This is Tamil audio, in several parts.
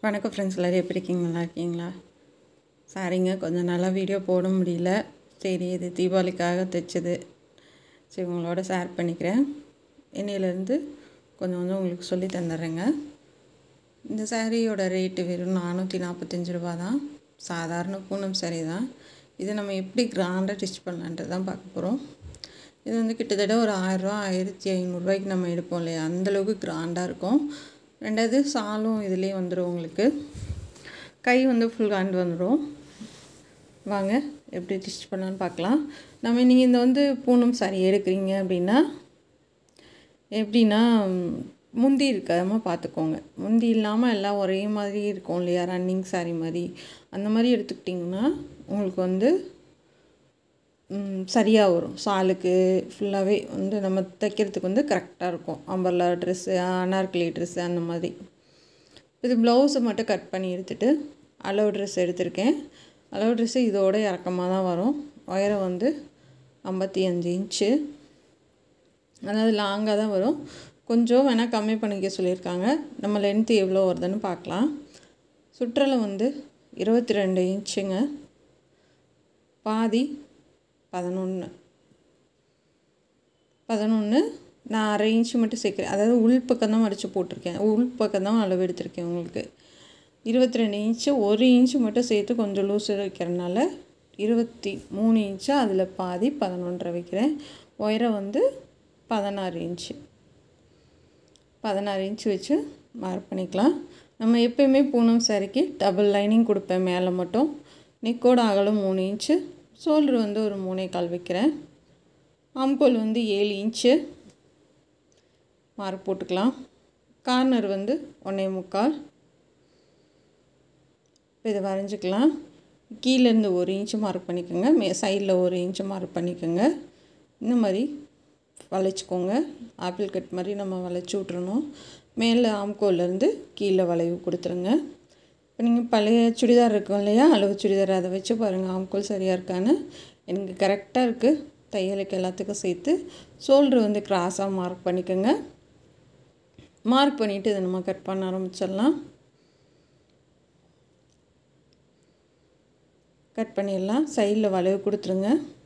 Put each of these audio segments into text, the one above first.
வணக்கம் ஃப்ரெண்ட்ஸ் எல்லோரும் எப்படி இருக்கீங்க நல்லா இருக்கீங்களா சாரிங்க கொஞ்சம் நல்லா வீடியோ போட முடியல சரி இது தீபாவளிக்காக தைச்சது சரி உங்களோட ஷேர் பண்ணிக்கிறேன் இன்னையிலேருந்து கொஞ்சம் கொஞ்சம் உங்களுக்கு சொல்லி தந்துடுறேங்க இந்த சாரியோட ரேட்டு வெறும் நானூற்றி நாற்பத்தஞ்சு ரூபா தான் சாதாரண பூனம் சாரி தான் இதை நம்ம எப்படி கிராண்டாக ஸ்டிச் பண்ணலான்ட்டு தான் பார்க்க போகிறோம் இது வந்து கிட்டத்தட்ட ஒரு ஆயிரரூவா ஆயிரத்தி ஐநூறுரூவாய்க்கு நம்ம எடுப்போம் இல்லையா அந்தளவுக்கு கிராண்டாக இருக்கும் ரெண்டாவது சாலும் இதுலேயே வந்துடும் உங்களுக்கு கை வந்து ஃபுல் ஹேண்ட் வந்துடும் வாங்க எப்படி ஸ்டிச் பண்ணலான்னு பார்க்கலாம் நம்ம நீங்கள் இந்த வந்து பூனம் சாரி எடுக்கிறீங்க அப்படின்னா எப்படின்னா முந்தி இருக்காம பார்த்துக்கோங்க முந்தி இல்லாமல் எல்லாம் ஒரே மாதிரி இருக்கும் இல்லையா ரன்னிங் சாரி மாதிரி அந்த மாதிரி எடுத்துக்கிட்டிங்கன்னா உங்களுக்கு வந்து சரியாக வரும் சாலுக்கு ஃபுல்லாகவே வந்து நம்ம தைக்கிறதுக்கு வந்து கரெக்டாக இருக்கும் அம்பர்லா ட்ரெஸ்ஸு அனார்கலி ட்ரெஸ்ஸு அந்த மாதிரி இது ப்ளவுஸை மட்டும் கட் பண்ணி எடுத்துகிட்டு அளவு ட்ரெஸ் எடுத்திருக்கேன் அளவு ட்ரெஸ்ஸு இதோட இறக்கமாக தான் வரும் உயரம் வந்து ஐம்பத்தி அஞ்சு இன்ச்சு அதாவது லாங்காக தான் வரும் கொஞ்சம் வேணால் கம்மி பண்ணிக்க சொல்லியிருக்காங்க நம்ம லென்த்து எவ்வளோ வருதுன்னு பார்க்கலாம் சுற்றலை வந்து இருபத்தி ரெண்டு இன்ச்சுங்க பாதி பதினொன்று பதினொன்று நான் அரை இன்ச்சு மட்டும் சேர்க்குறேன் அதாவது உள் பக்கம் தான் மடித்து போட்டிருக்கேன் உள் பக்கம் தான் அளவு எடுத்திருக்கேன் உங்களுக்கு இருபத்தி ரெண்டு இன்ச்சு ஒரு இன்ச்சு மட்டும் சேர்த்து கொஞ்சம் லூஸு வைக்கிறனால இருபத்தி மூணு இன்ச்சு அதில் பாதி பதினொன்றரை வைக்கிறேன் உயரம் வந்து பதினாறு இன்ச்சு பதினாறு இன்ச்சு வச்சு மார்க் பண்ணிக்கலாம் நம்ம எப்போயுமே பூனம் சாரிக்கு டபுள் லைனிங் கொடுப்பேன் மேலே மட்டும் நெக்கோட அகலம் மூணு இன்ச்சு ஷோல்ட்ரு வந்து ஒரு மூணே கால் வைக்கிறேன் ஆம்கோல் வந்து ஏழு இன்ச்சு மார்க் போட்டுக்கலாம் கார்னர் வந்து ஒன்றே முக்கால் இப்போ இதை வரைஞ்சிக்கலாம் கீழேருந்து ஒரு இன்ச்சு மார்க் பண்ணிக்கோங்க மே சைடில் ஒரு இன்ச்சு மார்க் பண்ணிக்கோங்க இந்த மாதிரி வளைச்சிக்கோங்க ஆப்பிள் கட் மாதிரி நம்ம வளைச்சி விட்றணும் மேலே ஆம்கோல்லேருந்து கீழே வளைவு கொடுத்துருங்க இப்போ நீங்கள் பழைய சுடிதார் இருக்கும் இல்லையா அளவு சுடிதார் அதை வச்சு பாருங்கள் ஆம்கோல் சரியாக இருக்கான்னு எனக்கு கரெக்டாக இருக்குது தையலுக்கு எல்லாத்துக்கும் சேர்த்து ஷோல்ட்ரு வந்து கிராஸாக மார்க் பண்ணிக்கோங்க மார்க் பண்ணிவிட்டு இதை நம்ம கட் பண்ண ஆரம்பிச்சிடலாம் கட் பண்ணிடலாம் சைடில் வளைவு கொடுத்துருங்க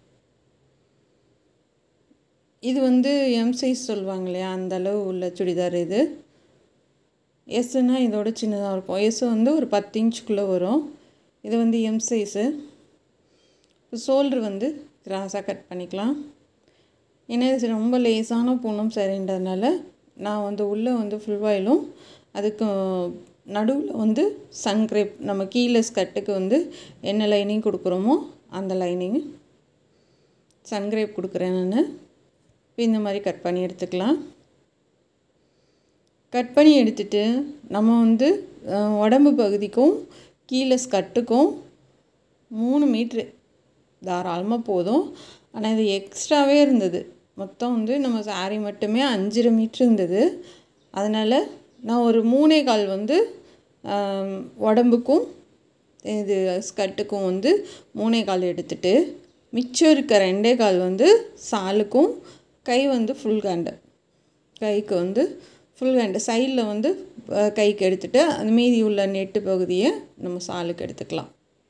இது வந்து எம் சைஸ் சொல்லுவாங்க இல்லையா அந்த அளவு உள்ள சுடிதார் இது எஸ்ஸுன்னா இதோட சின்னதாக இருக்கும் எஸ் வந்து ஒரு பத்து இன்ச்சுக்குள்ளே வரும் இது வந்து எம் சைஸு இப்போ ஷோல்ட்ரு வந்து கிராஸாக கட் பண்ணிக்கலாம் ஏன்னா இது ரொம்ப லேஸான பூனம் சரின்றதுனால நான் வந்து உள்ளே வந்து ஃபுல் வாயிலும் அதுக்கு நடுவில் வந்து சன்க்ரேப் நம்ம கீழே ஸ்கட்டுக்கு வந்து என்ன லைனிங் கொடுக்குறோமோ அந்த லைனிங் சன்க்ரேப் கொடுக்குறேன் நான் இப்போ இந்த மாதிரி கட் பண்ணி எடுத்துக்கலாம் கட் பண்ணி எடுத்துட்டு நம்ம வந்து உடம்பு பகுதிக்கும் கீழே ஸ்கட்டுக்கும் மூணு மீட்ரு தாராளமாக போதும் ஆனால் இது எக்ஸ்ட்ராவே இருந்தது மொத்தம் வந்து நம்ம சாரீ மட்டுமே அஞ்சரை மீட்ரு இருந்தது அதனால் நான் ஒரு மூணே கால் வந்து உடம்புக்கும் இது ஸ்கட்டுக்கும் வந்து மூணே கால் எடுத்துட்டு மிச்சம் இருக்க ரெண்டே கால் வந்து சாலுக்கும் கை வந்து ஃபுல் ஹேண்டு கைக்கு வந்து ஃபுல் ஹேண்டு சைடில் வந்து கைக்கு எடுத்துகிட்டு அந்த மீதி உள்ள நெட்டு பகுதியை நம்ம சாலுக்கு எடுத்துக்கலாம்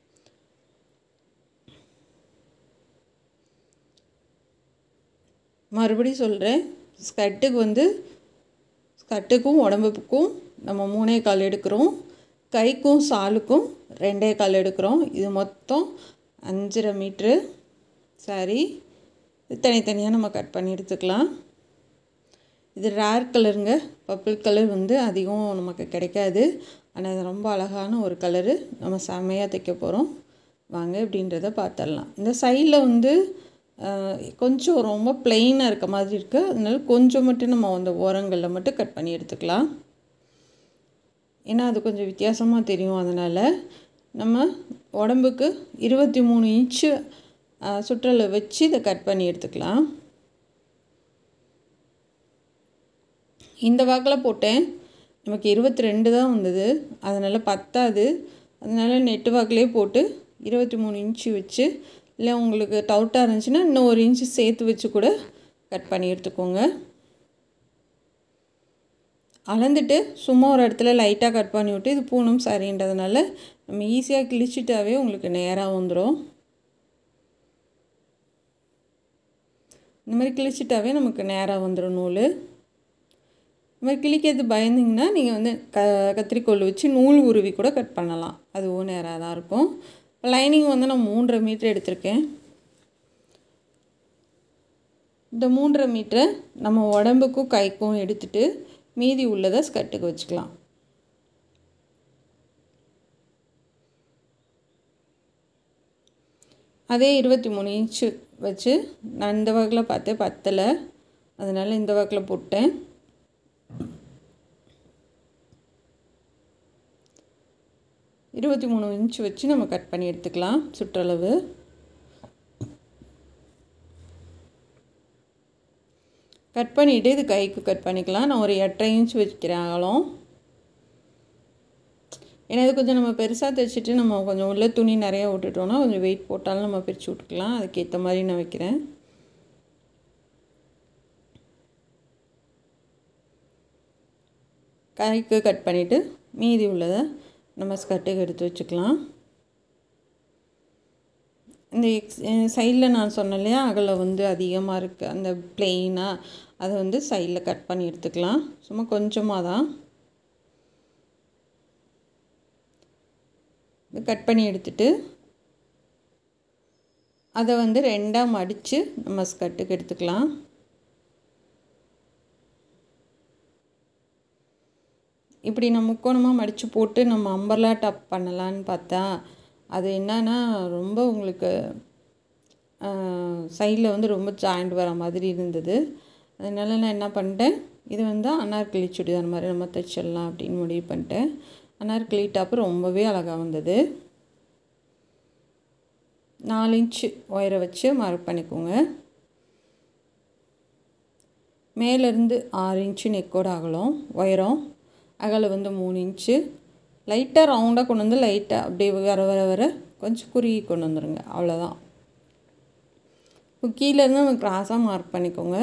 மறுபடியும் சொல்கிறேன் ஸ்கட்டுக்கு வந்து ஸ்கட்டுக்கும் உடம்புக்கும் நம்ம மூணே கால் எடுக்கிறோம் கைக்கும் சாலுக்கும் ரெண்டே கால் எடுக்கிறோம் இது மொத்தம் அஞ்சரை மீட்ரு சாரி தனித்தனியாக நம்ம கட் பண்ணி எடுத்துக்கலாம் இது ரேர் கலருங்க பர்பிள் கலர் வந்து அதிகம் நமக்கு கிடைக்காது ஆனால் இது ரொம்ப அழகான ஒரு கலரு நம்ம செம்மையாக தைக்க போகிறோம் வாங்க அப்படின்றத பார்த்துடலாம் இந்த சைடில் வந்து கொஞ்சம் ரொம்ப பிளெயினாக இருக்க மாதிரி இருக்குது அதனால கொஞ்சம் மட்டும் நம்ம அந்த ஓரங்களில் மட்டும் கட் பண்ணி எடுத்துக்கலாம் ஏன்னா அது கொஞ்சம் வித்தியாசமாக தெரியும் அதனால் நம்ம உடம்புக்கு இருபத்தி மூணு இன்ச்சு சுற்றலை வச்சு இதை கட் பண்ணி எடுத்துக்கலாம் இந்த வாக்கில் போட்டேன் நமக்கு இருபத்தி ரெண்டு தான் வந்தது அதனால் பத்தாது அதனால் நெட்டு வாக்கிலே போட்டு இருபத்தி மூணு இன்ச்சு வச்சு இல்லை உங்களுக்கு டவுட்டாக இருந்துச்சுன்னா இன்னும் ஒரு இன்ச்சு சேர்த்து வச்சு கூட கட் பண்ணி எடுத்துக்கோங்க அளந்துட்டு சும்மா ஒரு இடத்துல லைட்டாக கட் பண்ணி விட்டு இது பூனம் சரின்றதுனால நம்ம ஈஸியாக கிழிச்சிட்டாவே உங்களுக்கு நேராக வந்துடும் இந்த மாதிரி கிழிச்சிட்டாவே நமக்கு நேராக வந்துடும் நூல் இந்த மாதிரி கிழிக்கிறது பயந்திங்கன்னா நீங்கள் வந்து க கத்திரிக்கோல் வச்சு நூல் உருவி கூட கட் பண்ணலாம் அதுவும் நேராக தான் இருக்கும் லைனிங் வந்து நான் மூன்றரை மீட்டர் எடுத்திருக்கேன் இந்த மூன்றரை மீட்டரை நம்ம உடம்புக்கும் கைக்கும் எடுத்துட்டு மீதி உள்ளதை ஸ்கர்ட்டுக்கு வச்சுக்கலாம் அதே இருபத்தி மூணு இன்ச்சு வச்சு நான் இந்த வகையில் பார்த்தேன் பத்தலை அதனால் இந்த வகையில் போட்டேன் இருபத்தி மூணு இன்ச்சு வச்சு நம்ம கட் பண்ணி எடுத்துக்கலாம் சுற்றளவு கட் பண்ணிவிட்டு இது கைக்கு கட் பண்ணிக்கலாம் நான் ஒரு எட்டரை இன்ச் வச்சுக்கிறேன் அகலம் ஏன்னா இது கொஞ்சம் நம்ம பெருசாக தைச்சிட்டு நம்ம கொஞ்சம் உள்ள துணி நிறையா விட்டுட்டோம்னா கொஞ்சம் வெயிட் போட்டாலும் நம்ம பிரித்து விட்டுக்கலாம் அதுக்கேற்ற மாதிரி நான் வைக்கிறேன் கைக்கு கட் பண்ணிவிட்டு மீதி உள்ளதை நம்ம ஸ்கர்ட்டுக்கு எடுத்து வச்சுக்கலாம் இந்த எக்ஸ் சைடில் நான் சொன்னேன் இல்லையா அகலம் வந்து அதிகமாக இருக்குது அந்த பிளெயினாக அதை வந்து சைடில் கட் பண்ணி எடுத்துக்கலாம் சும்மா கொஞ்சமாக தான் கட் பண்ணி எடுத்துட்டு அதை வந்து ரெண்டாக மடித்து நம்ம ஸ்கர்ட்டுக்கு எடுத்துக்கலாம் இப்படி நம்ம முக்கோணமாக மடித்து போட்டு நம்ம அம்பர்லா டாப் பண்ணலான்னு பார்த்தா அது என்னன்னா ரொம்ப உங்களுக்கு சைடில் வந்து ரொம்ப ஜாயிண்ட் வர மாதிரி இருந்தது அதனால் நான் என்ன பண்ணிட்டேன் இது வந்து அனார்கலி சுடிதார் மாதிரி நம்ம தைச்சிடலாம் அப்படின்னு முடிவு பண்ணிட்டேன் அனார்கலி டாப்பு ரொம்பவே அழகாக வந்தது நாலு இன்ச்சு ஒயரை வச்சு மார்க் பண்ணிக்கோங்க மேலேருந்து ஆறு இன்ச்சு நெக்கோட அகலம் உயரம் அகலம் வந்து மூணு இன்ச்சு லைட்டாக ரவுண்டாக கொண்டு வந்து லைட்டாக அப்படியே வர வர வர கொஞ்சம் குறுகி கொண்டு வந்துடுங்க அவ்வளோதான் இப்போ கீழேருந்து நம்ம கிராஸாக மார்க் பண்ணிக்கோங்க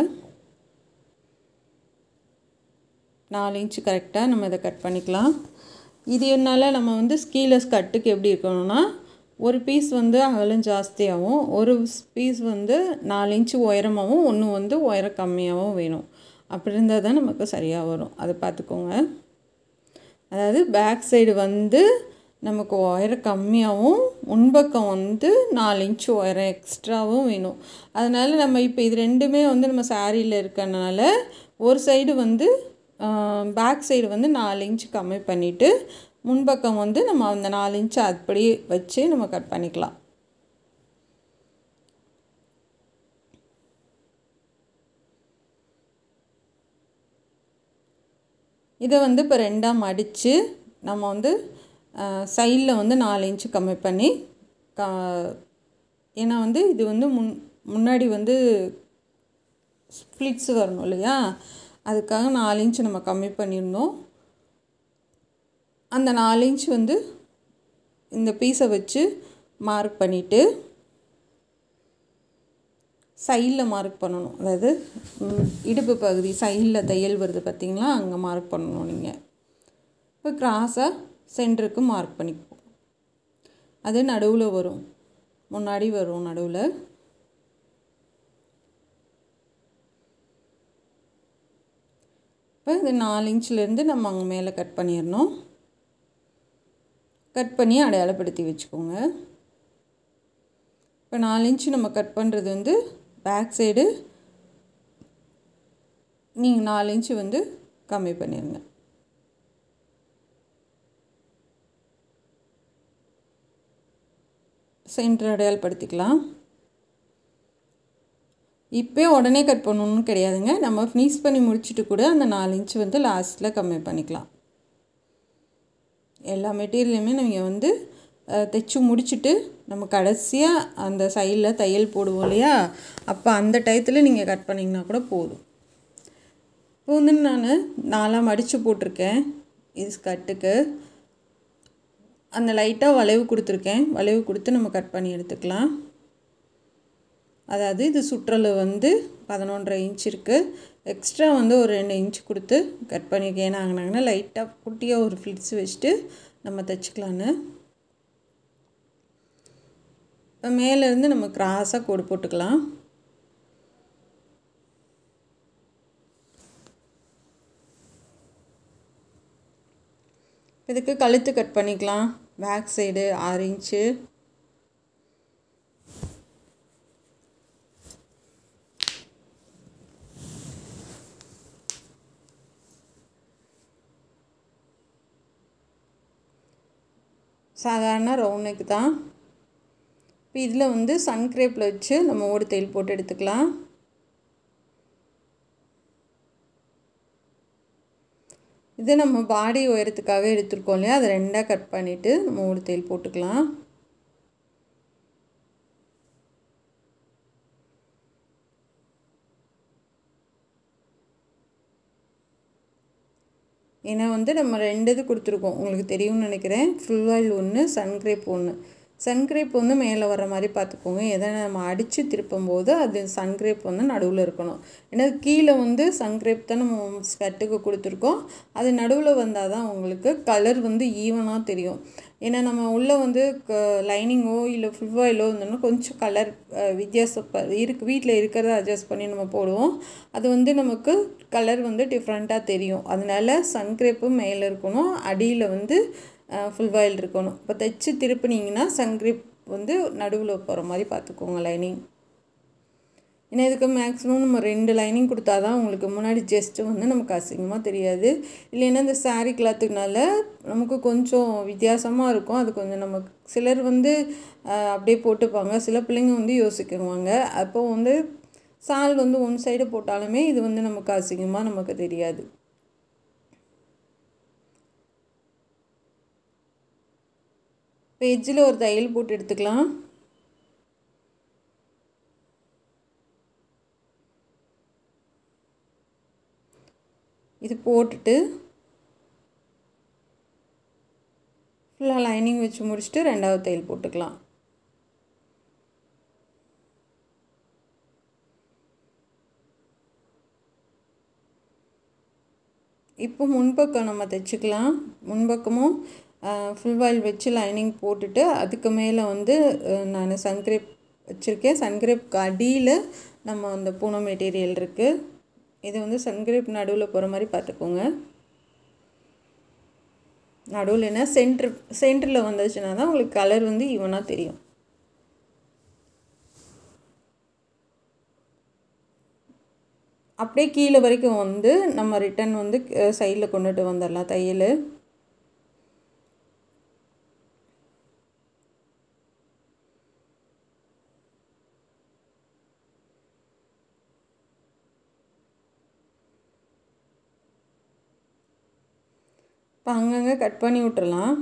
நாலு இன்ச்சு கரெக்டாக நம்ம இதை கட் பண்ணிக்கலாம் இது என்னால் நம்ம வந்து ஸ்கீலஸ் கட்டுக்கு எப்படி இருக்கணும்னா ஒரு பீஸ் வந்து அகலம் ஜாஸ்தியாகவும் ஒரு பீஸ் வந்து நாலு இன்ச்சு உயரமாகவும் ஒன்று வந்து உயரம் கம்மியாகவும் வேணும் அப்படி இருந்தால் தான் நமக்கு சரியாக வரும் அதை பார்த்துக்கோங்க அதாவது பேக் சைடு வந்து நமக்கு உயரம் கம்மியாகவும் முன்பக்கம் வந்து நாலு இன்ச்சு உயரம் எக்ஸ்ட்ராவும் வேணும் அதனால் நம்ம இப்போ இது ரெண்டுமே வந்து நம்ம சாரியில் இருக்கனால ஒரு சைடு வந்து பேக் சைடு வந்து நாலு இன்ச்சு கம்மி பண்ணிவிட்டு முன்பக்கம் வந்து நம்ம அந்த நாலு இன்ச்சு அப்படி வச்சு நம்ம கட் பண்ணிக்கலாம் இதை வந்து இப்போ ரெண்டாக மடித்து நம்ம வந்து சைடில் வந்து நாலு இன்ச்சு கம்மி பண்ணி கா ஏன்னா வந்து இது வந்து முன் முன்னாடி வந்து ஸ்ப்ளிட்ஸ் வரணும் இல்லையா அதுக்காக நாலு இன்ச்சு நம்ம கம்மி பண்ணியிருந்தோம் அந்த நாலு இன்ச் வந்து இந்த பீஸை வச்சு மார்க் பண்ணிவிட்டு சைடில் மார்க் பண்ணணும் அதாவது இடுப்பு பகுதி சைடில் தையல் வருது பார்த்திங்களா அங்கே மார்க் பண்ணணும் நீங்கள் இப்போ கிராஸாக சென்டருக்கு மார்க் பண்ணிப்போம் அது நடுவில் வரும் முன்னாடி வரும் நடுவில் இப்போ இது நாலு இன்ச்லேருந்து நம்ம அங்கே மேலே கட் பண்ணிடணும் கட் பண்ணி அடையாளப்படுத்தி வச்சுக்கோங்க இப்போ நாலு இன்ச்சு நம்ம கட் பண்ணுறது வந்து பேக் சைடு நீங்கள் நாலு இன்ச்சு வந்து கம்மி பண்ணிடுங்க சென்டர் அடையாளப்படுத்திக்கலாம் இப்போ உடனே கட் பண்ணணும்னு கிடையாதுங்க நம்ம ஃபினிஷ் பண்ணி முடிச்சுட்டு கூட அந்த நாலு இன்ச்சு வந்து லாஸ்ட்டில் கம்மி பண்ணிக்கலாம் எல்லா மெட்டீரியலுமே நீங்கள் வந்து தைச்சி முடிச்சுட்டு நம்ம கடைசியாக அந்த சைடில் தையல் போடுவோம் இல்லையா அப்போ அந்த டயத்தில் நீங்கள் கட் பண்ணிங்கன்னா கூட போதும் இப்போ வந்து நான் நாலாக மடித்து போட்டிருக்கேன் இது ஸ்கர்ட்டுக்கு அந்த லைட்டாக வளைவு கொடுத்துருக்கேன் வளைவு கொடுத்து நம்ம கட் பண்ணி எடுத்துக்கலாம் அதாவது இது சுற்றளவு வந்து பதினொன்றரை இன்ச் இருக்குது எக்ஸ்ட்ரா வந்து ஒரு ரெண்டு இன்ச் கொடுத்து கட் பண்ணியிருக்கேன் ஏன்னா ஆகினாங்கன்னா லைட்டாக குட்டியாக ஒரு ஃப்ளிட்ஸ் வச்சுட்டு நம்ம தைச்சிக்கலான்னு இப்போ மேலேருந்து நம்ம கிராஸாக கோடு போட்டுக்கலாம் இதுக்கு கழுத்து கட் பண்ணிக்கலாம் பேக் சைடு ஆறு இன்ச்சு சாதாரண ரவுண்ட் நெக் தான் இப்போ இதில் வந்து சன்க்ரேப்பில் வச்சு நம்ம ஓடு தையல் போட்டு எடுத்துக்கலாம் இது நம்ம பாடி உயரத்துக்காக எடுத்துருக்கோம் இல்லையா அதை ரெண்டாக கட் பண்ணிவிட்டு நம்ம ஓடு தையல் போட்டுக்கலாம் ஏன்னா வந்து நம்ம ரெண்டு இது கொடுத்துருக்கோம் உங்களுக்கு தெரியும்னு நினைக்கிறேன் ஃபுல் ஆயில் ஒன்று சன்க்ரேப் ஒன்று சன்க்ரேப் வந்து மேலே வர மாதிரி பார்த்துக்கோங்க எதை நம்ம அடித்து திருப்பும் போது அது சன்க்ரேப் வந்து நடுவில் இருக்கணும் ஏன்னா கீழே வந்து சன்க்ரேப் தான் நம்ம ஸ்கர்ட்டுக்கு கொடுத்துருக்கோம் அது நடுவில் வந்தால் தான் உங்களுக்கு கலர் வந்து ஈவனாக தெரியும் ஏன்னா நம்ம உள்ளே வந்து க லைனிங்கோ இல்லை ஃபுல் ஆயிலோ இருந்தோம்னா கொஞ்சம் கலர் வித்தியாசப்ப இருக்கு வீட்டில் இருக்கிறத அட்ஜஸ்ட் பண்ணி நம்ம போடுவோம் அது வந்து நமக்கு கலர் வந்து டிஃப்ரெண்ட்டாக தெரியும் அதனால சன்க்ரேப்பு மேலே இருக்கணும் அடியில் வந்து ஃபுல் ஆயில் இருக்கணும் இப்போ தைச்சி திருப்பினீங்கன்னா சன்க்ரேப் வந்து நடுவில் போகிற மாதிரி பார்த்துக்கோங்க லைனிங் ஏன்னா இதுக்கு மேக்ஸிமம் நம்ம ரெண்டு லைனிங் கொடுத்தா தான் உங்களுக்கு முன்னாடி ஜஸ்ட்டு வந்து நமக்கு அசிங்கமாக தெரியாது இல்லைன்னா இந்த சாரீ கிளாத்துக்குனால நமக்கு கொஞ்சம் வித்தியாசமாக இருக்கும் அது கொஞ்சம் நமக்கு சிலர் வந்து அப்படியே போட்டுப்பாங்க சில பிள்ளைங்க வந்து யோசிக்குவாங்க அப்போ வந்து சால் வந்து ஒன் சைடு போட்டாலுமே இது வந்து நமக்கு அசிங்கமாக நமக்கு தெரியாது இப்போ எஜ்ஜில் ஒரு தையல் போட்டு எடுத்துக்கலாம் இது போட்டுட்டு ஃபுல்லாக லைனிங் வச்சு முடிச்சுட்டு ரெண்டாவது தையல் போட்டுக்கலாம் இப்போ முன்பக்கம் நம்ம தைச்சிக்கலாம் முன்பக்கமும் ஃபுல் வாயில் வச்சு லைனிங் போட்டுட்டு அதுக்கு மேலே வந்து நான் சன்கிரேப் வச்சுருக்கேன் சன்கிரேப்க்கு அடியில் நம்ம அந்த பூனம் மெட்டீரியல் இருக்குது இது வந்து சன்கிரேப் நடுவில் போகிற மாதிரி பார்த்துக்கோங்க நடுவில் என்ன சென்ட்ரு சென்டரில் வந்துச்சுன்னா தான் உங்களுக்கு கலர் வந்து ஈவனாக தெரியும் அப்படியே கீழே வரைக்கும் வந்து நம்ம ரிட்டன் வந்து சைடில் கொண்டுட்டு வந்துடலாம் தையல் இப்போ அங்கங்கே கட் பண்ணி விட்டுறலாம்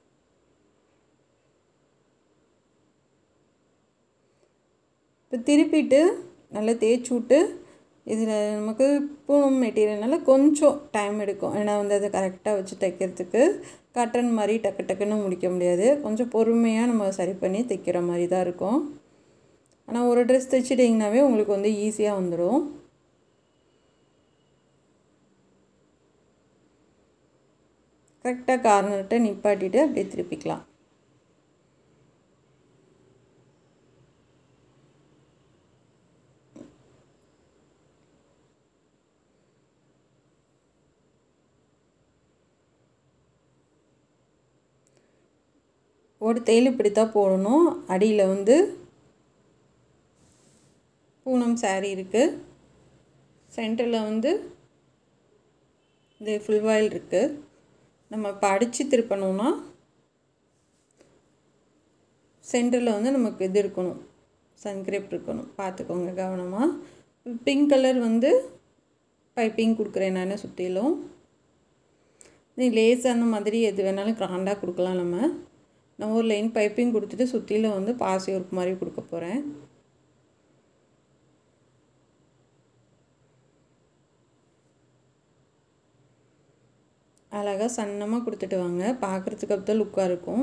இப்போ திருப்பிட்டு நல்லா தேய்ச்சி விட்டு இதில் நமக்கு பூனம் மெட்டீரியல்னால கொஞ்சம் டைம் எடுக்கும் ஏன்னா வந்து அதை கரெக்டாக வச்சு தைக்கிறதுக்கு கட்டன் மாதிரி டக்கு டக்குன்னு முடிக்க முடியாது கொஞ்சம் பொறுமையாக நம்ம சரி பண்ணி தைக்கிற மாதிரி தான் இருக்கும் ஆனால் ஒரு ட்ரெஸ் தைச்சிட்டிங்கனாவே உங்களுக்கு வந்து ஈஸியாக வந்துடும் கரெக்டாக கார்னர்கிட்ட நிப்பாட்டிட்டு அப்படியே திருப்பிக்கலாம் ஒரு தையல் இப்படி தான் போடணும் அடியில் வந்து பூனம் சாரீ இருக்குது சென்டரில் வந்து இது ஃபுல் வாயில் இருக்குது நம்ம இப்போ அடித்து திருப்பணும்னா சென்டரில் வந்து நமக்கு இது இருக்கணும் சன்கிரேப் இருக்கணும் பார்த்துக்கோங்க கவனமாக பிங்க் கலர் வந்து பைப்பிங் கொடுக்குறேன் நான் சுற்றிலும் நீ லேஸ் அந்த மாதிரி எது வேணாலும் கிராண்டாக கொடுக்கலாம் நம்ம நான் ஒரு லைன் பைப்பிங் கொடுத்துட்டு சுற்றிலும் வந்து பாசி ஒர்க் மாதிரி கொடுக்க போகிறேன் அழகாக சன்னமாக கொடுத்துட்டு வாங்க பார்க்குறதுக்கு அப்போ தான் லுக்காக இருக்கும்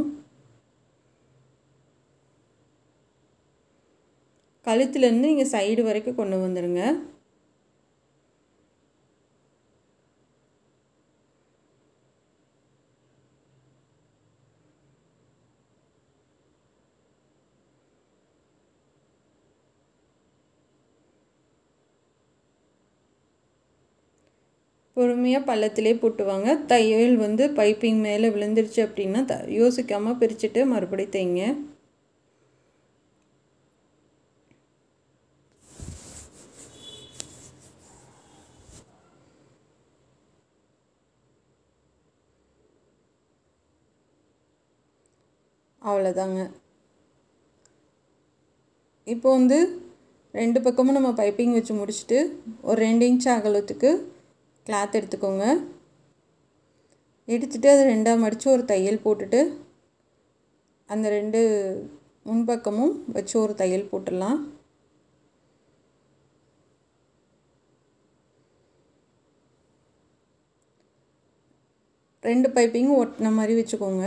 கழுத்துலேருந்து நீங்கள் சைடு வரைக்கும் கொண்டு வந்துடுங்க பொறுமையாக பள்ளத்திலே போட்டுவாங்க தையல் வந்து பைப்பிங் மேலே விழுந்துருச்சு அப்படின்னா த யோசிக்காமல் பிரிச்சுட்டு மறுபடி தைங்க அவ்வளோதாங்க இப்போ வந்து ரெண்டு பக்கமும் நம்ம பைப்பிங் வச்சு முடிச்சுட்டு ஒரு ரெண்டு இன்ச் அகலத்துக்கு கிளாத் எடுத்துக்கோங்க எடுத்துகிட்டு அதை ரெண்டாக மடித்து ஒரு தையல் போட்டுட்டு அந்த ரெண்டு முன்பக்கமும் வச்சு ஒரு தையல் போட்டுடலாம் ரெண்டு பைப்பிங்கும் ஒட்டின மாதிரி வச்சுக்கோங்க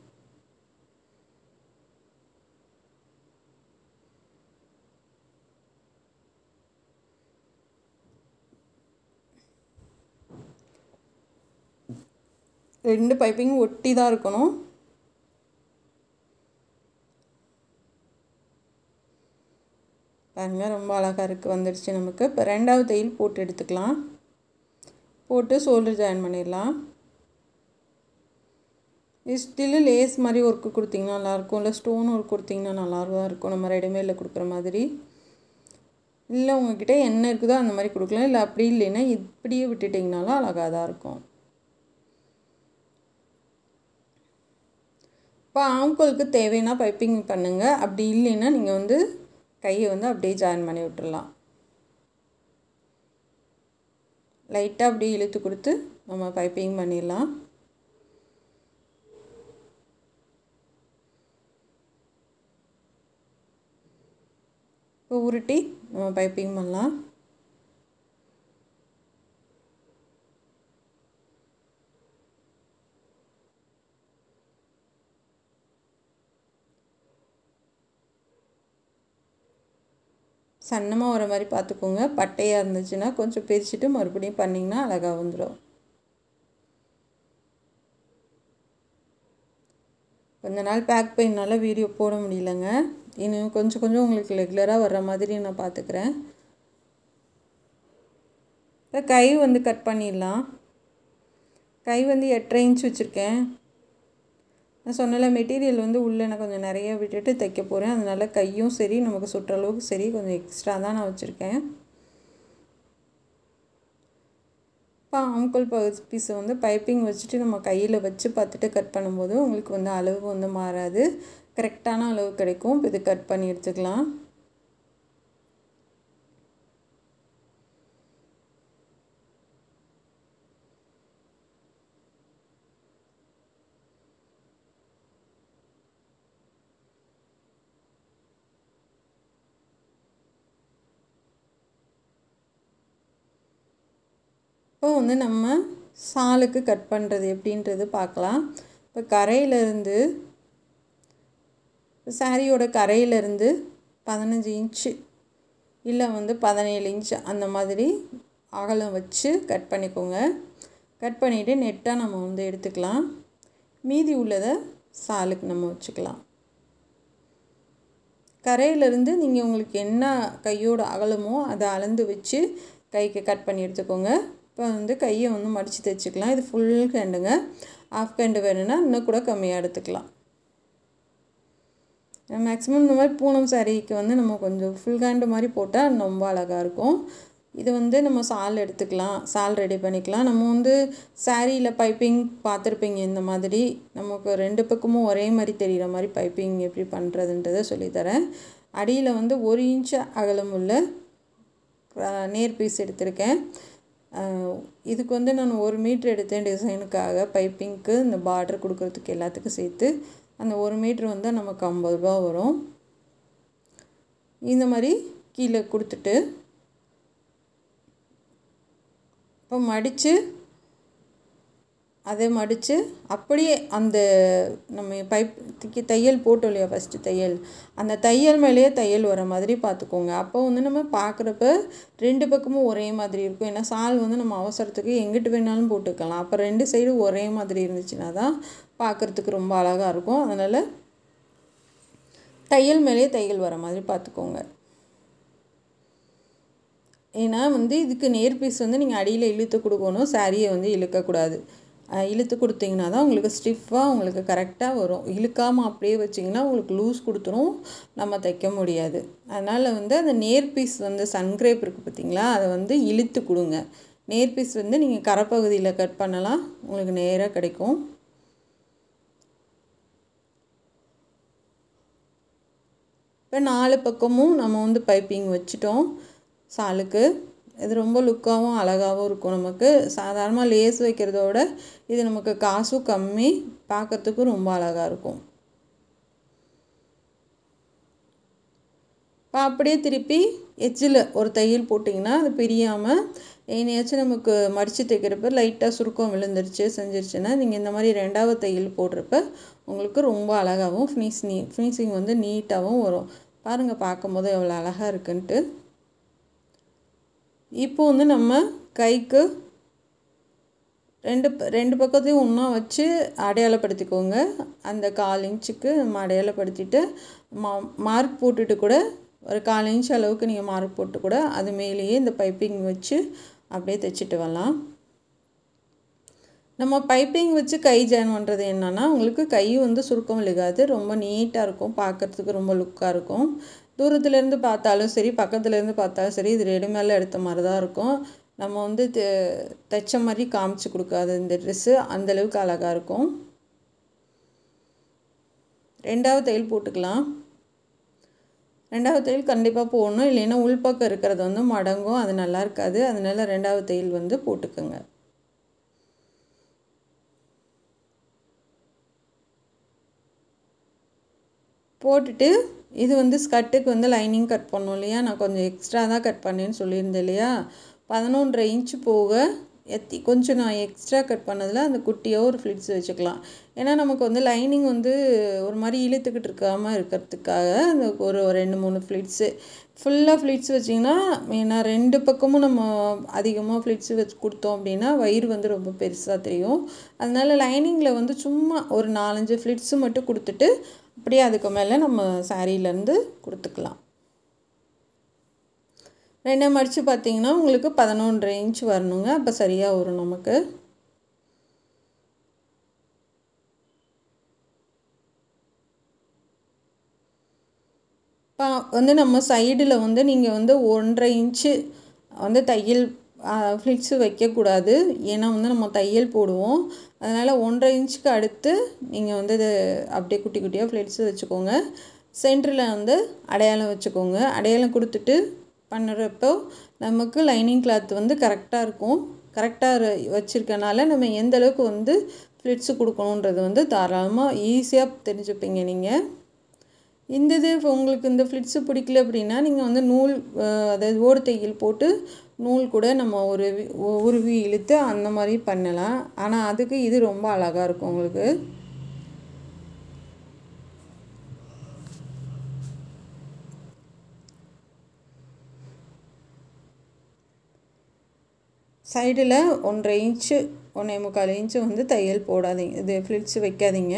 ரெண்டு பைப்பிங் ஒட்டி தான் இருக்கணும் பாருங்க ரொம்ப அழகாக இருக்குது வந்துடுச்சு நமக்கு இப்போ ரெண்டாவது தையல் போட்டு எடுத்துக்கலாம் போட்டு ஷோல்டர் ஜாயின் பண்ணிடலாம் ஸ்டில்லு லேஸ் மாதிரி ஒர்க்கு கொடுத்தீங்கன்னா நல்லாயிருக்கும் இல்லை ஸ்டோன் ஒர்க் கொடுத்தீங்கன்னா நல்லாதான் இருக்கும் நம்ம ரெடிமேடில் கொடுக்குற மாதிரி இல்லை உங்ககிட்ட என்ன இருக்குதோ அந்த மாதிரி கொடுக்கலாம் இல்லை அப்படி இல்லைன்னா இப்படியே விட்டுட்டிங்கனாலும் அழகாக தான் இருக்கும் இப்போ ஆம்கோலுக்கு தேவைன்னா பைப்பிங் பண்ணுங்கள் அப்படி இல்லைன்னா நீங்கள் வந்து கையை வந்து அப்படியே ஜாயின் பண்ணி விட்டுடலாம் லைட்டாக அப்படியே இழுத்து கொடுத்து நம்ம பைப்பிங் பண்ணிடலாம் இப்போ உருட்டி நம்ம பைப்பிங் பண்ணலாம் சன்னமாக வர மாதிரி பார்த்துக்கோங்க பட்டையாக இருந்துச்சுன்னா கொஞ்சம் பிரிச்சுட்டு மறுபடியும் பண்ணிங்கன்னா அழகாக வந்துடும் கொஞ்ச நாள் பேக் பெயின்னால வீடியோ போட முடியலங்க இன்னும் கொஞ்சம் கொஞ்சம் உங்களுக்கு ரெகுலராக வர்ற மாதிரி நான் பார்த்துக்கிறேன் இப்போ கை வந்து கட் பண்ணிடலாம் கை வந்து எட்டரை இன்ச் வச்சுருக்கேன் நான் சொன்னல மெட்டீரியல் வந்து உள்ளே நான் கொஞ்சம் நிறைய விட்டுட்டு தைக்க போகிறேன் அதனால் கையும் சரி நமக்கு சுற்றளவுக்கு சரி கொஞ்சம் எக்ஸ்ட்ரா தான் நான் வச்சுருக்கேன் இப்போ ஆம்கோல் பீஸை வந்து பைப்பிங் வச்சுட்டு நம்ம கையில் வச்சு பார்த்துட்டு கட் பண்ணும்போது உங்களுக்கு வந்து அளவு வந்து மாறாது கரெக்டான அளவு கிடைக்கும் இப்போ இது கட் பண்ணி எடுத்துக்கலாம் இப்போ வந்து நம்ம சாலுக்கு கட் பண்ணுறது எப்படின்றது பார்க்கலாம் இப்போ கரையிலேருந்து சாரியோட கரையிலேருந்து பதினஞ்சு இன்ச்சு இல்லை வந்து பதினேழு இன்ச் அந்த மாதிரி அகலம் வச்சு கட் பண்ணிக்கோங்க கட் பண்ணிவிட்டு நெட்டாக நம்ம வந்து எடுத்துக்கலாம் மீதி உள்ளதை சாலுக்கு நம்ம வச்சுக்கலாம் கரையிலேருந்து நீங்கள் உங்களுக்கு என்ன கையோட அகலமோ அதை அளந்து வச்சு கைக்கு கட் பண்ணி எடுத்துக்கோங்க இப்போ வந்து கையை வந்து மடித்து தைச்சிக்கலாம் இது ஃபுல் ஹேண்டுங்க ஆஃப் ஹேண்டு வேணும்னா இன்னும் கூட கம்மியாக எடுத்துக்கலாம் மேக்ஸிமம் இந்த மாதிரி பூனம் சாரீக்கு வந்து நம்ம கொஞ்சம் ஃபுல் ஹேண்டு மாதிரி போட்டால் ரொம்ப அழகாக இருக்கும் இது வந்து நம்ம சால் எடுத்துக்கலாம் சால் ரெடி பண்ணிக்கலாம் நம்ம வந்து சாரியில் பைப்பிங் பார்த்துருப்பீங்க இந்த மாதிரி நமக்கு ரெண்டு பக்கமும் ஒரே மாதிரி தெரிகிற மாதிரி பைப்பிங் எப்படி பண்ணுறதுன்றதை சொல்லித்தரேன் அடியில் வந்து ஒரு இன்ச் அகலம் உள்ள நேர் பீஸ் எடுத்திருக்கேன் இதுக்கு வந்து நான் ஒரு மீட்ரு எடுத்தேன் டிசைனுக்காக பைப்பிங்க்கு இந்த பார்டர் கொடுக்குறதுக்கு எல்லாத்துக்கும் சேர்த்து அந்த ஒரு மீட்ரு வந்து நமக்கு ஐம்பது ரூபா வரும் இந்த மாதிரி கீழே கொடுத்துட்டு இப்போ மடித்து அதை மடித்து அப்படியே அந்த நம்ம பைப் தையல் போட்டோம் இல்லையா ஃபஸ்ட்டு தையல் அந்த தையல் மேலேயே தையல் வர மாதிரி பார்த்துக்கோங்க அப்போ வந்து நம்ம பார்க்குறப்ப ரெண்டு பக்கமும் ஒரே மாதிரி இருக்கும் ஏன்னா சால் வந்து நம்ம அவசரத்துக்கு எங்கிட்டு வேணாலும் போட்டுக்கலாம் அப்போ ரெண்டு சைடு ஒரே மாதிரி இருந்துச்சுன்னா தான் பார்க்குறதுக்கு ரொம்ப அழகாக இருக்கும் அதனால் தையல் மேலேயே தையல் வர மாதிரி பார்த்துக்கோங்க ஏன்னா வந்து இதுக்கு நேர் பீஸ் வந்து நீங்கள் அடியில் இழுத்து கொடுக்கணும் சாரியை வந்து இழுக்கக்கூடாது அஹ் இழுத்து கொடுத்தீங்கன்னா தான் உங்களுக்கு ஸ்டிஃபாக உங்களுக்கு கரெக்டாக வரும் இழுக்காமல் அப்படியே வச்சிங்கன்னா உங்களுக்கு லூஸ் கொடுத்துரும் நம்ம தைக்க முடியாது அதனால் வந்து அந்த நேர் பீஸ் வந்து சன்கிரேப் இருக்குது பார்த்தீங்களா அதை வந்து இழுத்து கொடுங்க நேர் பீஸ் வந்து நீங்கள் கரைப்பகுதியில் கட் பண்ணலாம் உங்களுக்கு நேராக கிடைக்கும் இப்போ நாலு பக்கமும் நம்ம வந்து பைப்பிங் வச்சுட்டோம் சாலுக்கு இது ரொம்ப லுக்காகவும் அழகாகவும் இருக்கும் நமக்கு சாதாரணமாக லேஸ் வைக்கிறதோட இது நமக்கு காசும் கம்மி பார்க்கறதுக்கும் ரொம்ப அழகாக இருக்கும் இப்போ அப்படியே திருப்பி எட்ஜில் ஒரு தையல் போட்டிங்கன்னா அது பிரியாமல் ஏனையாச்சும் நமக்கு மடித்து தைக்கிறப்ப லைட்டாக சுருக்கம் விழுந்துருச்சு செஞ்சிருச்சுன்னா நீங்கள் இந்த மாதிரி ரெண்டாவது தையல் போடுறப்ப உங்களுக்கு ரொம்ப அழகாகவும் ஃபினிஷ் நீ ஃபினிஷிங் வந்து நீட்டாகவும் வரும் பாருங்கள் பார்க்கும்போது எவ்வளோ அழகாக இருக்குன்ட்டு இப்போ வந்து நம்ம கைக்கு ரெண்டு ப- ரெண்டு பக்கத்தையும் ஒன்றா வச்சு அடையாளப்படுத்திக்கோங்க அந்த கால் இன்ச்சுக்கு நம்ம அடையாளப்படுத்திட்டு மா மார்க் போட்டுட்டு கூட ஒரு கால் இன்ச் அளவுக்கு நீங்கள் மார்க் போட்டு கூட அது மேலேயே இந்த பைப்பிங் வச்சு அப்படியே தைச்சிட்டு வரலாம் நம்ம பைப்பிங் வச்சு கை ஜாயின் பண்ணுறது என்னன்னா உங்களுக்கு கை வந்து சுருக்கம் விழுகாது ரொம்ப நீட்டாக இருக்கும் பார்க்கறதுக்கு ரொம்ப லுக்காக இருக்கும் தூரத்துலேருந்து பார்த்தாலும் சரி பக்கத்துலேருந்து பார்த்தாலும் சரி இது ரெடிமேடில் எடுத்த மாதிரி தான் இருக்கும் நம்ம வந்து த- தைச்ச மாதிரி காமிச்சு கொடுக்காது இந்த ட்ரெஸ்ஸு அந்தளவுக்கு அழகாக இருக்கும் ரெண்டாவது தையல் போட்டுக்கலாம் ரெண்டாவது தையல் கண்டிப்பாக போடணும் இல்லைன்னா உள்பக்கம் இருக்கிறது வந்து மடங்கும் அது நல்லா இருக்காது அதனால ரெண்டாவது தையல் வந்து போட்டுக்கோங்க போட்டுட்டு இது வந்து ஸ்கர்ட்டுக்கு வந்து லைனிங் கட் பண்ணோம் இல்லையா நான் கொஞ்சம் எக்ஸ்ட்ரா தான் கட் பண்ணேன்னு சொல்லியிருந்தேன் இல்லையா பதினொன்றரை இன்ச்சு போக எத்தி கொஞ்சம் நான் எக்ஸ்ட்ரா கட் பண்ணதில் அந்த குட்டியாக ஒரு ஃப்ளிட்ஸ் வச்சுக்கலாம் ஏன்னா நமக்கு வந்து லைனிங் வந்து ஒரு மாதிரி இழுத்துக்கிட்டு இருக்காமல் இருக்கிறதுக்காக அந்த ஒரு ரெண்டு மூணு ஃப்ளிட்ஸு ஃபுல்லாக ஃப்ளிட்ஸ் வச்சிங்கன்னா ஏன்னா ரெண்டு பக்கமும் நம்ம அதிகமாக ஃப்ளிட்ஸ் வச்சு கொடுத்தோம் அப்படின்னா வயிறு வந்து ரொம்ப பெருசாக தெரியும் அதனால லைனிங்கில் வந்து சும்மா ஒரு நாலஞ்சு ஃப்ளிட்ஸு மட்டும் கொடுத்துட்டு அப்படியே அதுக்கு மேலே நம்ம சாரீலேருந்து கொடுத்துக்கலாம் ரெண்டை மடித்து பார்த்தீங்கன்னா உங்களுக்கு பதினொன்றரை இன்ச் வரணுங்க அப்போ சரியாக வரும் நமக்கு இப்போ வந்து நம்ம சைடில் வந்து நீங்கள் வந்து ஒன்றரை இன்ச்சு வந்து தையல் ஃப்ளிட்ஸு வைக்கக்கூடாது ஏன்னா வந்து நம்ம தையல் போடுவோம் அதனால் ஒன்றரை இன்ச்சுக்கு அடுத்து நீங்கள் வந்து இது அப்படியே குட்டி குட்டியாக ஃப்ளிட்ஸு வச்சுக்கோங்க சென்டரில் வந்து அடையாளம் வச்சுக்கோங்க அடையாளம் கொடுத்துட்டு பண்ணுறப்போ நமக்கு லைனிங் கிளாத் வந்து கரெக்டாக இருக்கும் கரெக்டாக வச்சுருக்கனால நம்ம எந்த அளவுக்கு வந்து ஃப்ளிட்ஸு கொடுக்கணுன்றது வந்து தாராளமாக ஈஸியாக தெரிஞ்சுப்பீங்க நீங்கள் இந்த இது இப்போ உங்களுக்கு இந்த ஃப்ளிட்ஸு பிடிக்கல அப்படின்னா நீங்கள் வந்து நூல் அஹ், அதாவது ஓடு தையல் போட்டு நூல் கூட நம்ம ஒரு உருவி இழுத்து அந்த மாதிரி பண்ணலாம் ஆனால் அதுக்கு இது ரொம்ப அழகாக இருக்கும் உங்களுக்கு சைடில் ஒன்றரை இன்ச்சு ஒன்றே முக்கால் இன்ச்சு வந்து தையல் போடாதீங்க இது ஃப்ளிட்ஸ் வைக்காதீங்க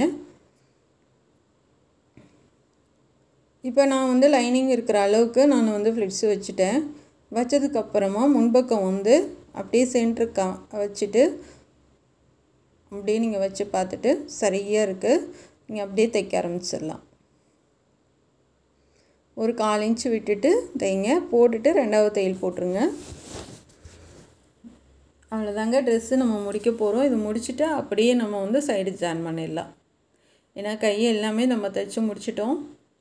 இப்போ நான் வந்து லைனிங் இருக்கிற அளவுக்கு நான் வந்து ஃப்ளிட்ஸ் வச்சுட்டேன் வச்சதுக்கப்புறமா முன்பக்கம் வந்து அப்படியே சென்ட்ரு கா வச்சுட்டு அப்படியே நீங்கள் வச்சு பார்த்துட்டு சரியாக இருக்குது நீங்கள் அப்படியே தைக்க ஆரம்பிச்சிடலாம் ஒரு கால் இன்ச்சு விட்டுட்டு தைங்க போட்டுட்டு ரெண்டாவது தையல் போட்டுருங்க அவ்வளோதாங்க ட்ரெஸ்ஸு நம்ம முடிக்க போகிறோம் இது முடிச்சுட்டு அப்படியே நம்ம வந்து சைடு ஜாயின் பண்ணிடலாம் ஏன்னா கை எல்லாமே நம்ம தைச்சு முடிச்சிட்டோம்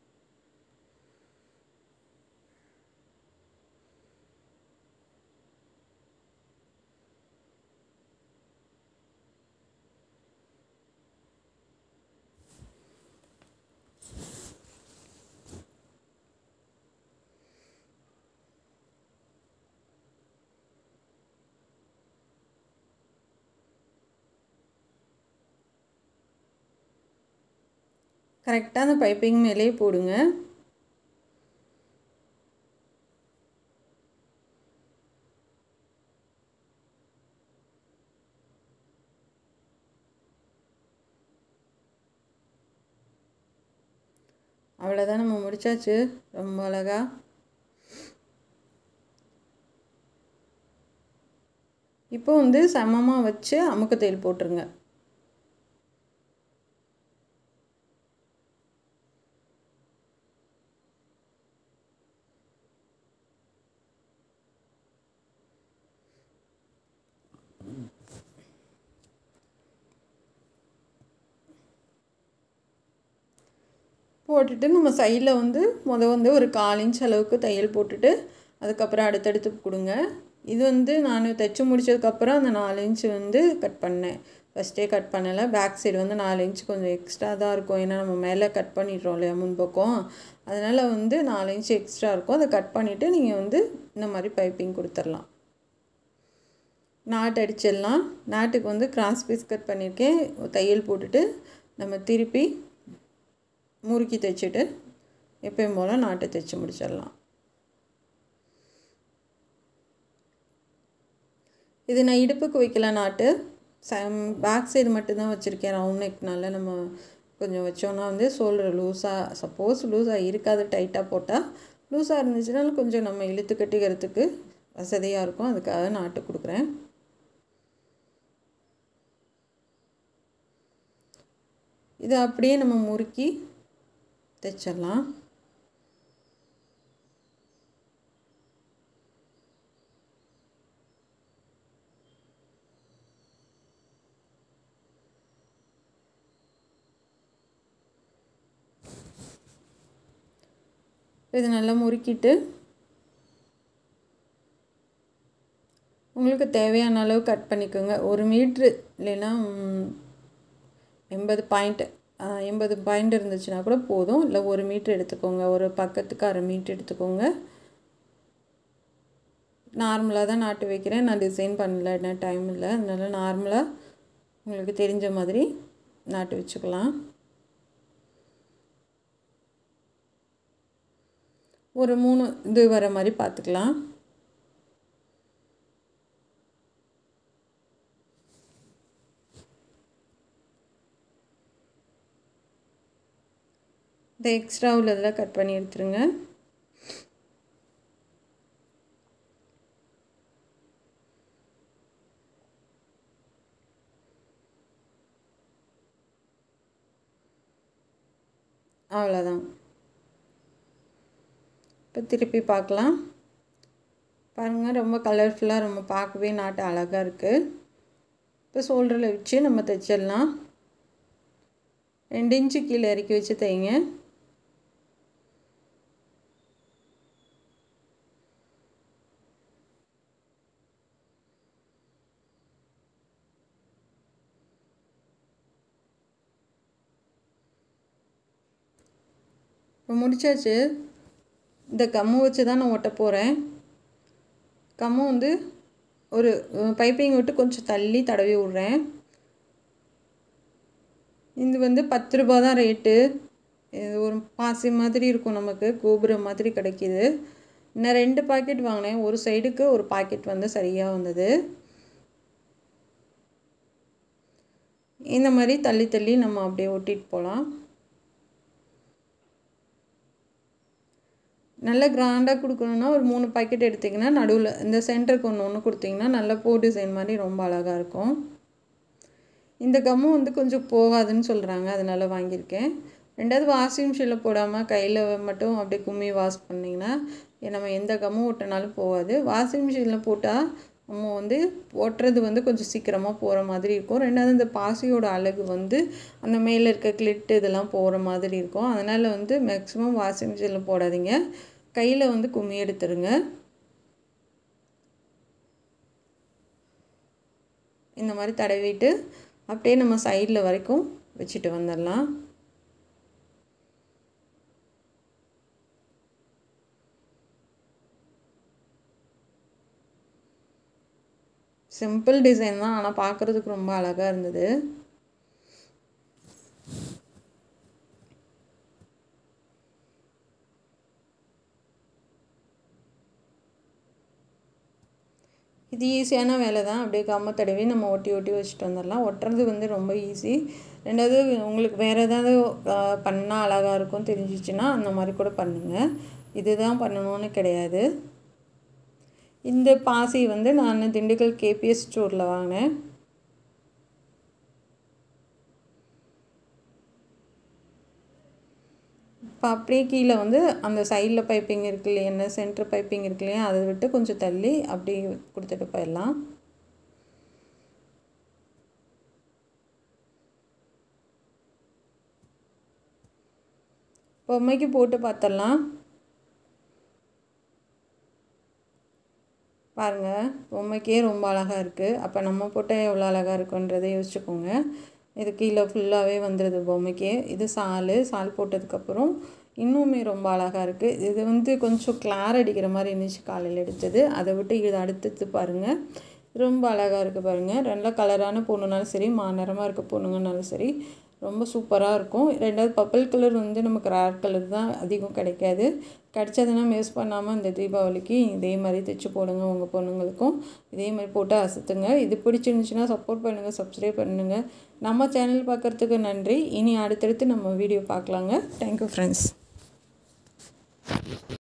கரெக்டாக அந்த பைப்பிங் மேலேயே போடுங்க அவ்வளோதான் நம்ம முடிச்சாச்சு ரொம்ப அழகா இப்போ வந்து சமமாக வச்சு அமுக்க தையல் போட்டுருங்க போட்டுட்டு நம்ம சைடில் வந்து முத வந்து ஒரு கால் இன்ச் அளவுக்கு தையல் போட்டுட்டு அதுக்கப்புறம் அடுத்தடுத்து கொடுங்க இது வந்து நான் தைச்சி முடிச்சதுக்கப்புறம் அந்த நாலு இன்ச் வந்து கட் பண்ணேன் ஃபஸ்ட்டே கட் பண்ணலை பேக் சைடு வந்து நாலு இன்ச் கொஞ்சம் எக்ஸ்ட்ரா தான் இருக்கும் ஏன்னா நம்ம மேலே கட் பண்ணிடுறோம் இல்லையா முன்பக்கம் அதனால் வந்து நாலு இன்ச் எக்ஸ்ட்ரா இருக்கும் அதை கட் பண்ணிவிட்டு நீங்கள் வந்து இந்த மாதிரி பைப்பிங் கொடுத்துடலாம் நாட் அடிச்சிடலாம் நாட்டுக்கு வந்து கிராஸ் பீஸ் கட் பண்ணியிருக்கேன் தையல் போட்டுட்டு நம்ம திருப்பி முறுக்கி தைச்சிட்டு எப்பயும் போல் நாட்டை தைச்சி முடிச்சிடலாம் இது நான் இடுப்புக்கு வைக்கல நாட்டு சம் பேக் சைடு மட்டும்தான் வச்சுருக்கேன் ரவுண்ட் நெக்னால நம்ம கொஞ்சம் வச்சோன்னா வந்து ஷோல்டர் லூஸாக சப்போஸ் லூஸாக இருக்காது டைட்டாக போட்டால் லூஸாக இருந்துச்சுன்னா கொஞ்சம் நம்ம இழுத்து கட்டிக்கிறதுக்கு வசதியாக இருக்கும் அதுக்காக நாட்டு கொடுக்குறேன் இதை அப்படியே நம்ம முறுக்கி தைச்சிடலாம் இது நல்லா முறுக்கிட்டு உங்களுக்கு தேவையான அளவு கட் பண்ணிக்கோங்க ஒரு மீட்ரு இல்லைன்னா எண்பது பாயிண்ட்டு எண்பது பாயிண்ட் இருந்துச்சுன்னா கூட போதும் இல்லை ஒரு மீட்ரு எடுத்துக்கோங்க ஒரு பக்கத்துக்கு அரை மீட்ரு எடுத்துக்கோங்க நார்மலாக தான் நாட்டு வைக்கிறேன் நான் டிசைன் பண்ணல என்ன டைம் இல்லை அதனால் நார்மலாக உங்களுக்கு தெரிஞ்ச மாதிரி நாட்டு வச்சுக்கலாம் ஒரு மூணு இது வர மாதிரி பார்த்துக்கலாம் இந்த எக்ஸ்ட்ரா உள்ளதெல்லாம் கட் பண்ணி எடுத்துருங்க அவ்வளோதான் இப்போ திருப்பி பார்க்கலாம் பாருங்கள் ரொம்ப கலர்ஃபுல்லாக ரொம்ப பார்க்கவே நாட்டு அழகாக இருக்குது இப்போ ஷோல்டரில் வச்சு நம்ம தைச்சிடலாம் ரெண்டு இன்ச்சு கீழே இறக்கி வச்சு தைங்க இப்போ முடிச்சாச்சு இந்த கம்மு வச்சு தான் நான் ஒட்ட போகிறேன் கம்மு வந்து ஒரு பைப்பிங் விட்டு கொஞ்சம் தள்ளி தடவி விட்றேன் இது வந்து பத்து ரூபா தான் ரேட்டு இது ஒரு பாசி மாதிரி இருக்கும் நமக்கு கோபுரம் மாதிரி கிடைக்கிது நான் ரெண்டு பாக்கெட் வாங்கினேன் ஒரு சைடுக்கு ஒரு பாக்கெட் வந்து சரியாக வந்தது இந்த மாதிரி தள்ளி தள்ளி நம்ம அப்படியே ஒட்டிட்டு போகலாம் நல்ல கிராண்டாக கொடுக்கணுன்னா ஒரு மூணு பாக்கெட் எடுத்திங்கன்னா நடுவில் இந்த சென்டருக்கு ஒன்று ஒன்று கொடுத்திங்கன்னா நல்ல பூ டிசைன் மாதிரி ரொம்ப அழகாக இருக்கும் இந்த கம்மும் வந்து கொஞ்சம் போகாதுன்னு சொல்கிறாங்க அதனால் வாங்கியிருக்கேன் ரெண்டாவது வாஷிங் மிஷினில் போடாமல் கையில் மட்டும் அப்படியே கும்மி வாஷ் பண்ணிங்கன்னா நம்ம எந்த கம்மும் ஒட்டினாலும் போகாது வாஷிங் மிஷினில் போட்டால் நம்ம வந்து ஒட்டுறது வந்து கொஞ்சம் சீக்கிரமாக போகிற மாதிரி இருக்கும் ரெண்டாவது இந்த பாசியோட அழகு வந்து அந்த மேலே இருக்க கிளிட்டு இதெல்லாம் போகிற மாதிரி இருக்கும் அதனால் வந்து மேக்ஸிமம் வாஷிங் மிஷினில் போடாதீங்க கையில் வந்து கும்மி எடுத்துருங்க இந்த மாதிரி தடவிட்டு அப்படியே நம்ம சைடில் வரைக்கும் வச்சுட்டு வந்துடலாம் சிம்பிள் டிசைன் தான் ஆனால் பார்க்குறதுக்கு ரொம்ப அழகாக இருந்தது இது ஈஸியான வேலை தான் அப்படியே கம்ம தடவி நம்ம ஒட்டி ஒட்டி வச்சுட்டு வந்துடலாம் ஒட்டுறது வந்து ரொம்ப ஈஸி ரெண்டாவது உங்களுக்கு வேறு ஏதாவது பண்ணால் அழகாக இருக்கும் தெரிஞ்சிச்சுன்னா அந்த மாதிரி கூட பண்ணுங்கள் இதுதான் பண்ணணும்னு கிடையாது இந்த பாசி வந்து நான் திண்டுக்கல் கேபிஎஸ் ஸ்டோரில் வாங்கினேன் இப்போ அப்படியே கீழே வந்து அந்த சைடில் பைப்பிங் இருக்கு இல்லையா என்ன சென்டர் பைப்பிங் இருக்கு இல்லையா அதை விட்டு கொஞ்சம் தள்ளி அப்படியே கொடுத்துட்டு போயிடலாம் பொம்மைக்கு போட்டு பார்த்துடலாம் பாருங்கள் பொம்மைக்கே ரொம்ப அழகாக இருக்குது அப்போ நம்ம போட்டால் எவ்வளோ அழகாக இருக்குன்றதை யோசிச்சுக்கோங்க இது கீழே ஃபுல்லாகவே வந்துடுது பொம்மைக்கு இது சால் சால் போட்டதுக்கப்புறம் இன்னுமே ரொம்ப அழகாக இருக்குது இது வந்து கொஞ்சம் கிளார் அடிக்கிற மாதிரி இருந்துச்சு காலையில் எடுத்தது அதை விட்டு இது அடுத்தது பாருங்கள் ரொம்ப அழகாக இருக்குது பாருங்கள் நல்ல கலரான பொண்ணுனாலும் சரி மாநிறமாக இருக்க பொண்ணுங்கனாலும் சரி ரொம்ப சூப்பராக இருக்கும் ரெண்டாவது பர்பிள் கலர் வந்து நமக்கு ரேர் கலர் தான் அதிகம் கிடைக்காது கிடைச்சதுன்னா மிஸ் பண்ணாமல் இந்த தீபாவளிக்கு இதே மாதிரி தைச்சி போடுங்க உங்கள் பொண்ணுங்களுக்கும் இதே மாதிரி போட்டு அசத்துங்க இது பிடிச்சிருந்துச்சின்னா சப்போர்ட் பண்ணுங்கள் சப்ஸ்கிரைப் பண்ணுங்கள் நம்ம சேனல் பார்க்குறதுக்கு நன்றி இனி அடுத்தடுத்து நம்ம வீடியோ பார்க்கலாங்க தேங்க்யூ ஃப்ரெண்ட்ஸ்